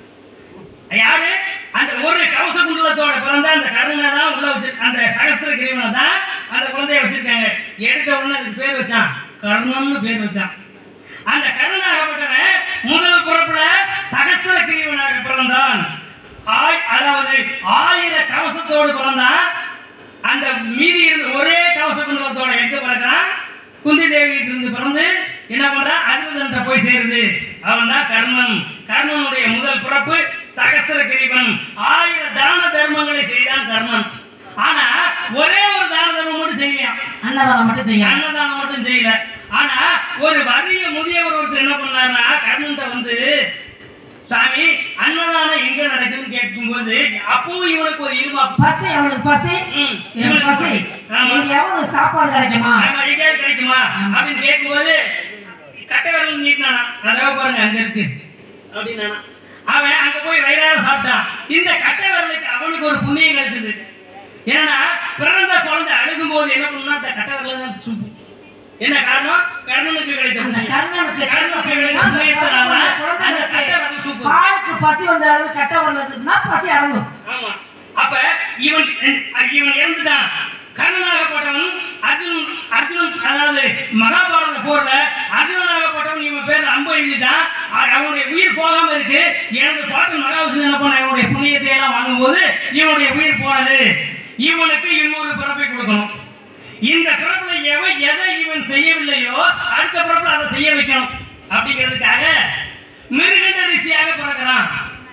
யாரு அந்த ஒரு கவச குண்டலத்தோட பிறந்த அந்த கருணை தான் உள்ள வச்சு அந்த சகஸ்திர கிரீவனை தான் அந்த குழந்தைய வச்சிருக்காங்க எடுத்த உடனே அதுக்கு பேர் வச்சான் கர்ணம்னு பேர் வச்சான் அந்த கருணாகப்பட்டவன் முதல் பிறப்புல சகஸ்திர கிரீவனாக பிறந்தான் ஆய்- அதாவது ஆயிர கவசத்தோடு பிறந்தான் அந்த மீதி இருந்த ஒரே கவச குண்டலத்தோட எங்க பிறக்கிறான் குந்தி தேவியிட்ட இருந்து பிறந்து என்ன பண்றான் அதிர்தன்ட்ட போய் சேருது அவன் தான் கர்ணன் கர்ணனுடைய முதல் பிறப்பு சகஸ்திர கிரீவன் ஆயிரம் தான தர்மங்களை செய்தான் கர்ணன் ஆனா ஒரே ஒரு தான தர்மம் மட்டும் செய்யலாம் அன்னதானம் மட்டும் செய்யணும் அன்னதானம் மட்டும் செய்யல ஆனா ஒரு வறிய முதியவர் ஒருத்தர் என்ன பண்ணாருன்னா கர்ணன்ட்ட வந்து சாமி அன்னதானம் எங்க நடக்குதுன்னு கேட்கும்போது அப்பவும் இவனுக்கு ஒரு இருமா பசி அவனுக்கு பசி ம், எனக்கு பசி ஆமா. எங்கேயாவது சாப்பாடு கிடைக்குமா ஆமா, எங்கேயாவது கிடைக்குமா அப்படின்னு கேட்கும்போது கட்டை விரல் நீட்டினானா அதான் பாருங்க அங்க இருக்கு அப்படின்னா அவன் அங்க போய் வயிறார சாப்பிட்டான் இந்த கட்டை விரலுக்கு அவனுக்கு ஒரு புண்ணியம் கிடைச்சது ஏன்னா பிறந்த குழந்தை அழுகும் போது என்ன பண்ணா அந்த கட்டை விரல தான் சூப்பு என்ன காரணம் கர்ணனுக்கு கிடைத்த அந்த புண்ணியம். கர்ணனுக்கு கர்ணனுக்கு கிடைத்த புண்ணியத்தினால அந்த கட்டை விரல் சூப்பு பாலுக்கு பசி வந்தாலும் கட்ட வரலன்னா பசி அடங்கும் ஆமா அப்ப இவன் இவன் இறந்துட்டான் கர்ணனாகப்பட்டவன் அர்ஜுன் அர்ஜுனன் அதாவது மகாபாரத போர்ல அர்ஜுனனாகப்பட்டவன் இவன் பேர் அம்பு எழுதிட்டான் அ- அவனுடைய உயிர் போகாம இருக்கு எனது பாட்டு மகாவிஷ்ணு என்ன பண்ண இவனுடைய புண்ணியத்தை எல்லாம் வாங்கும்போது இவனுடைய உயிர் போனது இவனுக்கு இன்னொரு பிறப்பை கொடுக்கணும் இந்த பிறப்புல எவன் எதை இவன் செய்யவில்லையோ அடுத்த பிறப்புல அதை செய்ய வைக்கணும் அப்படிங்கிறதுக்காக மிருகண்ட ரிஷியாக பிறக்கிறான்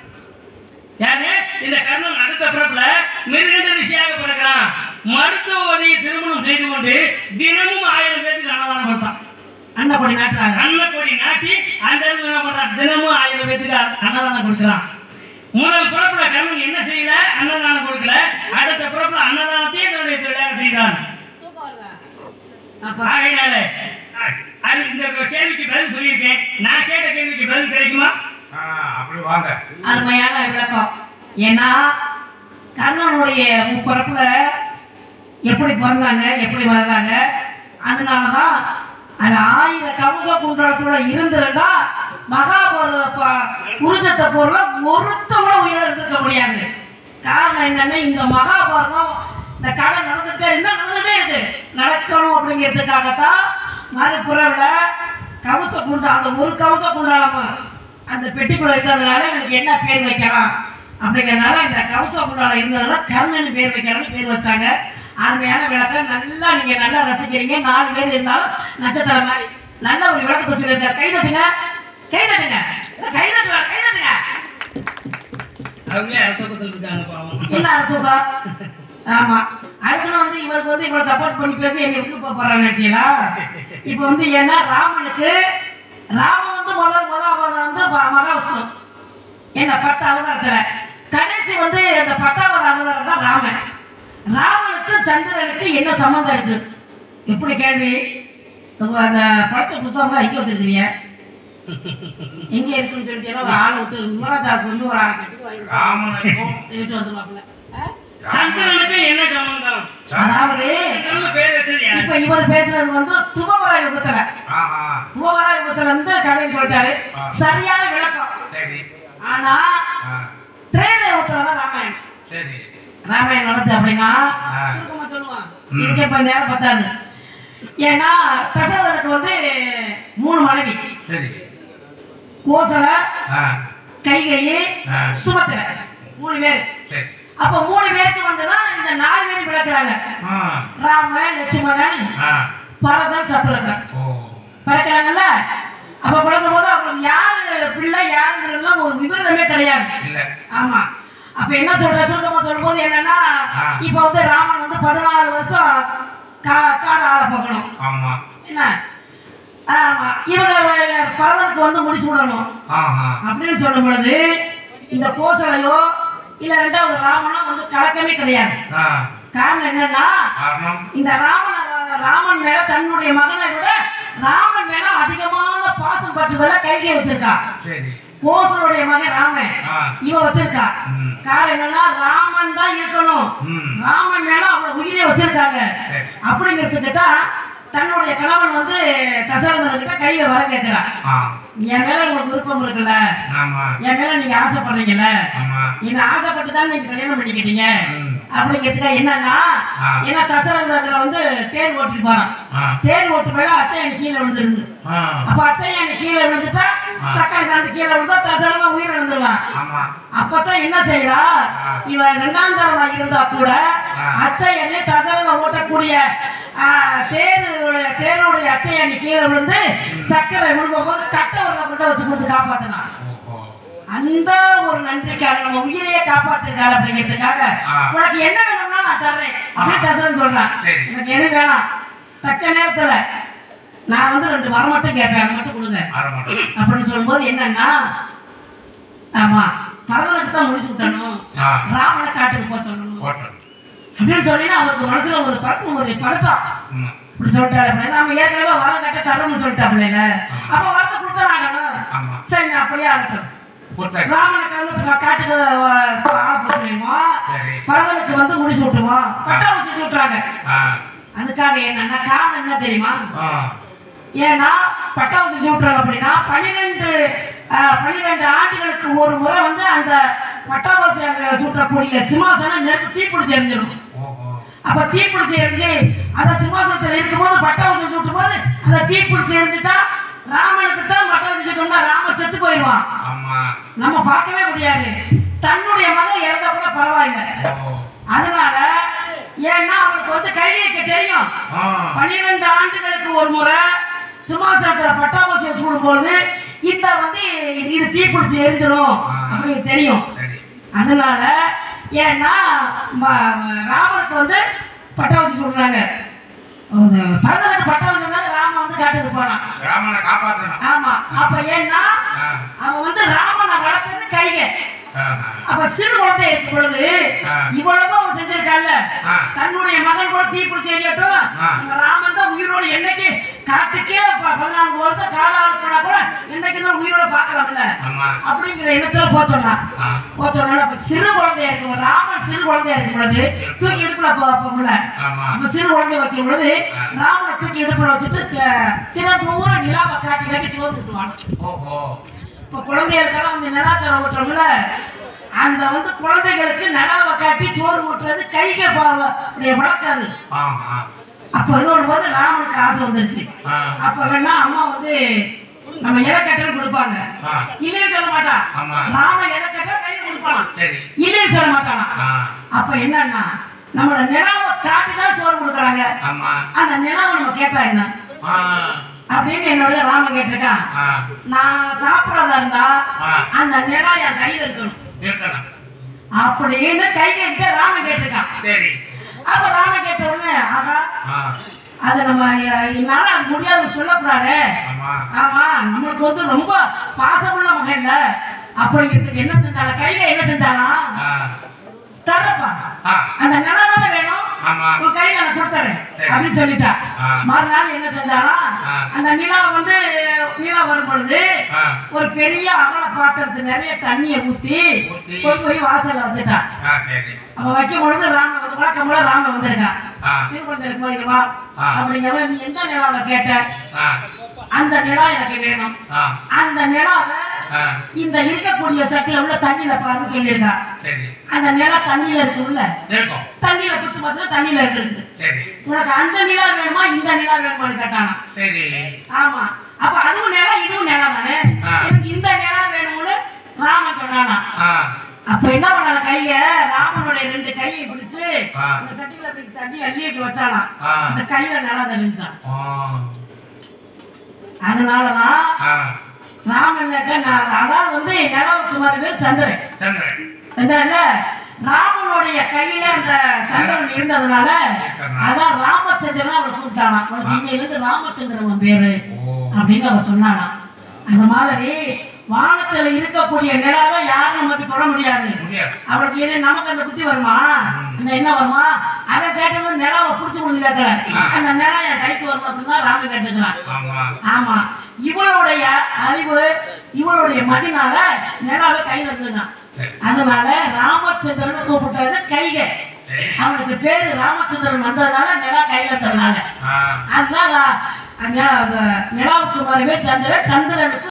யாரு இந்த கர்ணன் அடுத்த பிறப்புல மிருகண்ட ரிஷியாக பிறக்கிறான் மருத்துவ உதவியை திருமணம் செய்து கொண்டு தினமும் ஆயிரம் பேருக்கு அன்னதானம் கொடுத்தான் அன்னப்படி நாட்டுறாங்க அன்னக்கொடி நாட்டி அந்த இடத்துல என்ன பண்றான் தினமும் ஆயிரம் பேருக்கு அன்னதானம் கொடுக்கிறான் முதல் பிறப்புல கர்ணன் என்ன செய்யல அன்னதானம் கொடுக்கல அடுத்த பிறப்புல அன்னதானத்தையே தன்னுடைய தொழிலாக செய்தான் அப்ப ஆகையினால அ- அது இந்த கேள்விக்கு பதில் சொல்லியிருக்கேன் நான் கேட்ட கேள்விக்கு பதில் கிடைக்குமா ஆ, அப்படி வாங்க அருமையான விளக்கம் ஏன்னா கர்ணனுடைய முப்பிறப்புல எப்படி பிறந்தாங்க எப்படி வளர்ந்தாங்க அதனாலதான் அந்த ஆயிர கவச குன்றத்தோட இருந்திருந்தா மகாபாரத ப- குருசத்த போர்ல ஒருத்தவங்க உயிரை இருந்திருக்க முடியாது காரணம் என்னன்னா இந்த மகாபாரதம் இந்த கதை நடந்துட்டே இன்னும் நடந்துட்டே இருக்கு நடக்கணும் அப்படிங்கிறதுக்காகத்தான் மறுபுறவுல கவச குண்டா அந்த ஒரு கவச குண்டாலமா அந்த பெட்டிக்குள்ள இருக்கிறதுனால எனக்கு என்ன பேர் வைக்கலாம் அப்படிங்கிறதுனால இந்த கவச குண்டால இருந்ததுனால கர்ணன் பேர் வைக்கலாம்னு பேர் வச்சாங்க அருமையான விளக்கம் நல்லா நீங்க நல்லா ரசிக்கிறீங்க நாலு பேர் இருந்தாலும் நட்சத்திரம் மாதிரி நல்ல ஒரு விளக்கத்தை சொல்லியிருக்காரு கை தட்டுங்க கை தட்டுங்க கை தட்டுங்க கை தட்டுங்க அவங்களே அடுத்த பக்கத்தில் இருக்காங்க பாவம் என்ன அர்த்தம்க்கா ஆமா அதுக்குன்னு வந்து இவருக்கு வந்து இவ்வளவு சப்போர்ட் பண்ணி பேசி என்னை விட்டு போக போறாங்க நினைச்சீங்களா இப்போ வந்து ஏன்னா ராமனுக்கு ராமன் வந்து முதல் முதல் அவதாரம் வந்து ம- மகாவிஷ்ணு என்ன பத்து அவதாரத்துல கடைசி வந்து இந்த பத்தாவது அவதாரம் தான் ராமன் ராமனுக்கு சந்திரனுக்கு என்ன சம்மந்தம் இருக்கு எப்படி கேள்வி உங்க அந்த படிச்ச புஸ்தகம் எங்க வச்சிருக்கீங்க எங்க இருக்குன்னு சொல்லிட்டு ஒரு ஆளை விட்டு மூலாதாருக்கு வந்து ஒரு ஆளை கட்டி வாங்கிட்டு ராமனுக்கும் எடுத்து வந்துருவாப்புல. ஆ? சந்திரனுக்கு என்ன சம்பந்தம் அதாவது சந்திரன் பேர் வச்சது யாரு இப்ப இவர் பேசுறது வந்து துபவர யுகத்துல ஆஹா துபவர யுகத்துல இருந்து கதை சொல்லிட்டாரு சரியான விளக்கம் சரி ஆனா ஆ திரேத யுகத்துல தான் ராமாயணம் சரி ராமாயணம் நடந்து அப்படின்னா ஆ. சுருக்கமா சொல்லுவான் ம். இதுக்கு இப்ப நேரம் பத்தாது ஏன்னா தசரதனுக்கு வந்து மூணு மனைவி சரி கோசல ஆ கைகையி ஆ. சுமத்திர மூணு பேர் சரி அப்ப மூணு பேருக்கு வந்துதான் இந்த நாலு பேர் விளக்குறாங்க ஆ ராமன் லட்சுமணன் ஆ பரதன் சத்ருகன் ஓ பிறக்கிறாங்கல்ல அப்ப பிறந்த போது அவங்களுக்கு யாரு பிள்ளை யாருங்கிறதுலாம் ஒரு விவரமே கிடையாது இல்ல ஆமா அப்ப என்ன சொல்ற சுருக்கமா சொல்லும்போது என்னன்னா ஆ. இப்ப வந்து ராமன் வந்து பதினாலு வருஷம் கா காடு ஆள போகணும் ஆமா என்ன ஆமா இவங்க பரதனுக்கு வந்து முடிச்சு விடணும் ஆஹா அப்படின்னு சொல்லும் பொழுது இந்த கோசலையோ இல்ல ரெண்டாவது ராமனோ வந்து கலக்கமே கிடையாது ஆ காரணம் என்னன்னா காரணம் இந்த ராமன் ராமன் மேல தன்னுடைய மகனை விட ராமன் மேல அதிகமான பாசம் பட்டுதல கைகை வச்சிருக்கா சரி கோசனுடைய மகன் ராமன் ஆ இவன் வச்சிருக்கா ம் காரணம் என்னன்னா ராமன் தான் இருக்கணும் ம் ராமன் மேல அவ்வளவு உயிரை வச்சிருக்காங்க சரி அப்படிங்கிறதுக்கு தான் தன்னுடைய கணவன் வந்து தசரதன் கிட்ட கையில வர கேட்கிறான் ஆ என் மேல உங்களுக்கு விருப்பம் இருக்குல்ல ஆமா என் மேல நீங்க ஆசைப்படுறீங்கல்ல ஆமா என்ன ஆசைப்பட்டு தான் நீங்க கல்யாணம் பண்ணிக்கிட்டீங்க ம் அப்படிங்கிறதுக்கு என்னன்னா ஆ. ஏன்னா தசரதத்துல வந்து தேர் ஓட்டிட்டு போறான் ஆ தேர் ஓட்டு மேல அச்சையாணி கீழே விழுந்துருந்து ஆ அப்ப அச்சையாணி கீழே விழுந்துட்டா ஆ. சக்கரை காண்டு கீழே விழுந்தா தசரமா உயிர் விழுந்துருவான் ஆமா அப்பதான் என்ன செய்யறா ஆ. இவன் இரண்டாம் தரமா இருந்தா கூட ஆ. அச்சையனை தசரத ஓட்டக்கூடிய ஆ, தேருடைய தேருடைய அச்சையணி கீழே விழுந்து சக்கரை விழுகும் போது கட்டவரை கொண்டு வச்சு கொடுத்து காப்பாத்தினான் ஓஹோ அந்த ஒரு நன்றிக்காக நம்ம உயிரையே காப்பாத்திருக்காரு அப்படிங்கிறதுக்காக ஆ. உனக்கு என்ன வேணும்னா நான் தர்றேன் அப்படின்னு தசரன் சொல்றான் சரி. எனக்கு எதுவும் வேணாம் தக்க நேரத்துல நான் வந்து ரெண்டு வரம் மட்டும் கேட்பேன் அதை மட்டும் கொடுங்க ஆரம்பம் அப்படின்னு சொல்லும்போது என்னன்னா ஆமா பரதனுக்கு தான் முடிச்சு விட்டணும் ஆ ராமனை காட்டுக்கு போக சொல்லணும் போட்டோம் அப்படின்னு சொல்லி அவருக்கு மனசுல ஒரு பழக்கம் ஒரு பதட்டம் ஆமா இப்படி சொல்லிட்டாரு அப்படின்னா நம்ம ஏற்கனவே வரம் கட்ட தரணும்னு சொல்லிட்டாப்ல அப்ப வரத்தை கொடுத்துறாங்கணும் ஆமா சரி நான் அப்படியே ஆகட்டும் கொடுத்தாச்சு ராமனுக்கு வந்து கா- காட்டுக்கு ஆள போட்டுருவோம் சரி பரதனுக்கு வந்து முடிச்சு விட்டுருவோம் பட்டாவை சுட்டு விட்டுறாங்க ஆ அதுக்காக என்னன்னா காரணம் என்ன தெரியுமா ஆ ஏன்னா பட்டாவை சுட்டு விட்டுறாங்க அப்படின்னா பன்னிரெண்டு பன்னிரெண்டு ஆண்டுகளுக்கு ஒரு முறை வந்து அந்த பட்டாவாசி அங்க சுற்றக்கூடிய சிம்மாசனம் நெருப்பு தீப்பிடிச்சு எரிஞ்சிடும் ஓஹோ அப்ப தீப்பிடிச்சு எரிஞ்சு அந்த சிம்மாசனத்துல இருக்கும்போது பட்டாவாசி சுட்டும் போது அந்த தீப்பிடிச்சு எரிஞ்சுட்டா ராமனுக்கு தான் பட்டாவாசி சுட்டோம்னா ராமன் செத்து போயிடுவான் ஆமா நம்ம பார்க்கவே முடியாது தன்னுடைய மகன் இறந்தா கூட பரவாயில்லை ஓ அதனால ஏன்னா அவனுக்கு வந்து கையேக்க தெரியும் ஆ பன்னிரெண்டு ஆண்டுகளுக்கு ஒரு முறை சிம்மாசனத்துல பட்டாபிஷேகம் சூடும்போது இந்த வந்து இது தீப்பிடிச்சு எரிஞ்சிடும் அப்படின்னு தெரியும் சரி அதனால ஏன்னா ம- ராமனுக்கு வந்து பட்டாபிஷேகம் சொல்றாங்க பரதனுக்கு பட்டாபிஷேகம் சொன்னாங்க ராமன் வந்து காட்டுக்கு போனான் ராமனை காப்பாற்றணும் ஆமா அப்ப ஏன்னா ஆ அவன் வந்து ராமனை வளர்த்தது கைகை ஆஹா. அப்ப சிறு குழந்தை இருக்கும் பொழுது ஆ. இவ்வளவு அவன் செஞ்சிருக்கான்ல ஆ. தன்னுடைய மகன் கூட தீப்பிடிச்சு எரியட்டும் ஆ. நம்ம ராமன் தான் உயிரோடு என்னைக்கு காட்டுக்கே ப- பதினான்கு வருஷம் காலம் போனா கூட என்னைக்கு தான் உயிரோட பார்க்கலாம்ல ஆமா அப்படிங்கிற எண்ணத்துல போக சொன்னான் ஆ போக சொன்னா அப்ப சிறு குழந்தையா இருக்கும் ராமன் சிறு குழந்தையா இருக்கும் பொழுது தூக்கி இடுப்புல போகல ஆமா அப்ப சிறு குழந்தை வைக்கும் பொழுது ராமனை தூக்கி இடுப்புல வச்சுட்டு தி- தினந்தோறும் நிலாவை காட்டி காட்டி சோறு விட்டுவான் ஓஹோ இப்போ குழந்தைகளுக்கெல்லாம் வந்து நிலாச்சாரம் ஊட்டுறோம்ல அந்த வந்து குழந்தைகளுக்கு நிலாவை காட்டி சோறு ஊட்டுறது கைகை அப்படியே வளர்க்காது ஆமா அப்போ இது ஒன்று வந்து ராமனுக்கு ஆசை வந்துருச்சு ஆ அப்போ வேணா அம்மா வந்து நம்ம இலக்கட்டல் கொடுப்பாங்க ஆ இல்லைன்னு சொல்ல மாட்டான் ஆமா ராம இலக்கட்டல் கையில் கொடுப்பான் சரி இல்லைன்னு சொல்ல மாட்டானா ஆ அப்போ என்னன்னா நம்மள நிலாவை காட்டி தான் சோறு கொடுக்குறாங்க ஆமா அந்த நிலாவை நம்ம கேட்டா என்ன ஆ அப்படின்னு என்னோட ராமன் கேட்டிருக்கான் ஆ. நான் சாப்பிட்றதா இருந்தா ஆ. அந்த நிலம் என் கையில இருக்கணும் இருக்கணும் அப்படின்னு கை கேட்டு ராமன் கேட்டிருக்கான் சரி அப்ப ராமன் கேட்ட உடனே ஆகா ஆ அதை நம்ம அஹ், என்னால அது முடியாது சொல்லக்கூடாது ஆமா ஆமா நம்மளுக்கு வந்து ரொம்ப பாசமுள்ள மகன் இல்ல அப்படிங்கிறதுக்கு என்ன செஞ்சாங்க கையில என்ன செஞ்சாலாம் ஆ தரப்பா ஆ அந்த நிலம் தானே வேணும் ஆமா உன் கையில நான் கொடுத்துறேன் சரி. அப்படின்னு சொல்லிட்டா ஆ. மறுநாள் என்ன செஞ்சாலாம் ஆ. அந்த நிலா வந்து நிலா வரும் பொழுது ஆ ஒரு பெரிய அகல பாத்திரத்து நிறைய தண்ணியை ஊத்தி ஊத்தி. போய் போய் வாசல்ல வச்சுட்டான் ஆ சரி அவ வைக்கும் பொழுது ராம வந்து வழக்கம் போல ராம வந்திருக்கான் ஆ சிறுபந்தருக்கு போய் வா ஆ. அப்படிங்கிற நீ எந்த நிலாவை கேட்ட ஆ அந்த நிலா எனக்கு வேணும் ஆ அந்த நிலாவை ஆ இந்த இருக்கக்கூடிய சட்டில உள்ள தண்ணியில பாருன்னு சொல்லியிருக்கான் சரி அந்த நிலம் தண்ணியில இருக்குல்ல இருக்கும் தண்ணியில குத்து பார்த்து தண்ணியில இருக்கு சரி உனக்கு அந்த நிலா வேணுமா இந்த நிலா வேணுமான்னு கேட்டானா சரி ஆமா அப்ப அதுவும் நிலம் இதுவும் நிலம் தானே ஆ. எனக்கு இந்த நிலம் வேணும்னு ராமன் சொன்னானா ஆ அப்ப என்ன பண்ணான கைய ராமனுடைய ரெண்டு கையை பிடிச்சு ஆ. அந்த சட்டியில அப்படி தண்ணி அள்ளிட்டு வச்சானா ஆ அந்த கையில நிலம் தெரிஞ்சான் ஆ அதனாலதான் ஆ ராமன் நான் அதாவது வந்து நிலவுக்கு மாதிரி பேர் சந்திரன் சந்திரன் சந்திரன்ல ராமனுடைய கையில அந்த சந்திரன் இருந்ததுனால அதான் ராமச்சந்திரன் அவனை கூப்பிட்டானா உனக்கு இங்க இருந்து ராமச்சந்திரன் உன் பேரு ஓ அப்படின்னு அவன் சொன்னானா அந்த மாதிரி வானத்துல இருக்கக்கூடிய நிலாவை யாரும் நமக்கு தொட முடியாது முடியாது அவளுக்கு என்ன நமக்கு அந்த புத்தி வருமா அந்த என்ன வருமா அவன் கேட்டது நிலாவை பிடிச்சி முடியல அந்த நிலா என் கைக்கு வரும் அப்படின்னு தான் ராமன் கேட்டுக்கிறான் ஆமா ஆமா இவளுடைய அறிவு இவளுடைய மதினால நிலாவை கையில இருந்துதான் அதனால ராமச்சந்திரன் கூப்பிட்டது கைகை அவனுக்கு பேரு ராமச்சந்திரன் வந்ததுனால நிலா கையில இருந்ததுனால ஆ அதுதான் ரா- நிலா- நிலாவுக்கு வரவே சந்திரன் சந்திரனுக்கு